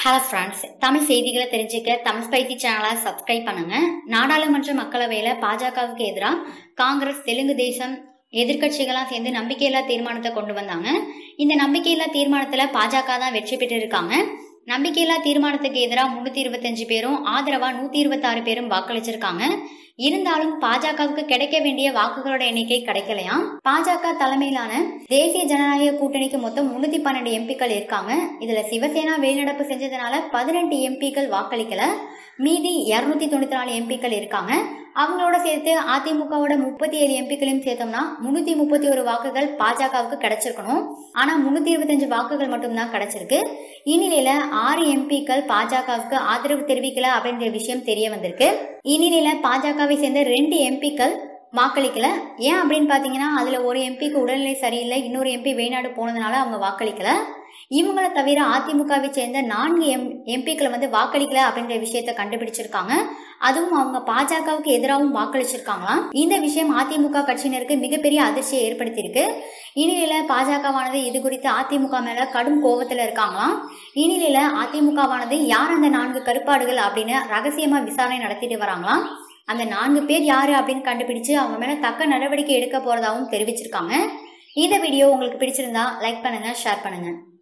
hello friends Tamil செய்திகளை தெரிஞ்சுக்க Tamil spicy சேனலை சப்ஸ்கிரைப் பண்ணுங்க நாடாளுமன்ற மக்களவையில பாஜகவுக்கு எதிராக காங்கிரஸ் தெலுங்கு தேசம் எதிர்க்கட்சிகளாம் சேர்ந்து நம்பிக்கையில்லா தீர்மானத்தை கொண்டு வந்தாங்க இந்த நம்பிக்கையில்லா தீர்மானத்துல பாஜக தான் வெற்றி பெற்று இருக்காங்க நம்பிக்கையில்லா தீர்மானத்துக்கு எதிராக முன்னூத்தி இருபத்தஞ்சு பேரும் ஆதரவா நூத்தி இருபத்தாறு பேரும் வாக்களிச்சிருக்காங்க இருந்தாலும் பாஜகவுக்கு கிடைக்க வேண்டிய வாக்குகளோட எண்ணிக்கை கிடைக்கலையாம் பாஜக தலைமையிலான தேசிய ஜனநாயக கூட்டணிக்கு மொத்தம் முன்னூத்தி பன்னெண்டு எம்பிக்கள் இருக்காங்க இதுல சிவசேனா வெளிநடப்பு செஞ்சதுனால பதினெட்டு எம்பிக்கள் வாக்களிக்கல மீதி இருநூத்தி தொண்ணூத்தி நாலு எம்பிக்கள் இருக்காங்க அவங்களோட சேர்த்து அதிமுகவோட முப்பத்தி ஏழு எம்பிக்களையும் சேர்த்தோம்னா முன்னூத்தி முப்பத்தி ஒரு வாக்குகள் பாஜகவுக்கு கிடைச்சிருக்கணும் ஆனா முன்னூத்தி இருபத்தஞ்சு வாக்குகள் மட்டும்தான் கிடைச்சிருக்கு இந்நிலையில ஆறு எம்பிக்கள் பாஜகவுக்கு ஆதரவு தெரிவிக்கல அப்படின்ற விஷயம் தெரிய வந்திருக்கு இந்நிலையில பாஜகவை சேர்ந்த ரெண்டு எம்பிக்கள் வாக்களிக்கல ஏன் அப்படின்னு பாத்தீங்கன்னா அதுல ஒரு எம்பிக்கு உடல்நிலை சரியில்லை இன்னொரு எம்பி வெளிநாடு போனதுனால அவங்க வாக்களிக்கல இவங்கள தவிர அதிமுகவை சேர்ந்த நான்கு எம் எம்பிக்களை வந்து வாக்களிக்கல அப்படின்ற விஷயத்த கண்டுபிடிச்சிருக்காங்க அதுவும் அவங்க பாஜகவுக்கு எதிராகவும் வாக்களிச்சிருக்காங்களாம் இந்த விஷயம் அதிமுக கட்சியினருக்கு மிகப்பெரிய அதிர்ச்சியை ஏற்படுத்தியிருக்கு இந்நிலையில பாஜகவானது இது குறித்து அதிமுக மேல கடும் கோபத்துல இருக்காங்களாம் இந்நிலையில அதிமுகவானது யார் அந்த நான்கு கருப்பாடுகள் அப்படின்னு ரகசியமா விசாரணை நடத்திட்டு வராங்களாம் அந்த நான்கு பேர் யாரு அப்படின்னு கண்டுபிடிச்சு அவங்க மேல தக்க நடவடிக்கை எடுக்க போறதாகவும் தெரிவிச்சிருக்காங்க இந்த வீடியோ உங்களுக்கு பிடிச்சிருந்தா லைக் பண்ணுங்க ஷேர் பண்ணுங்க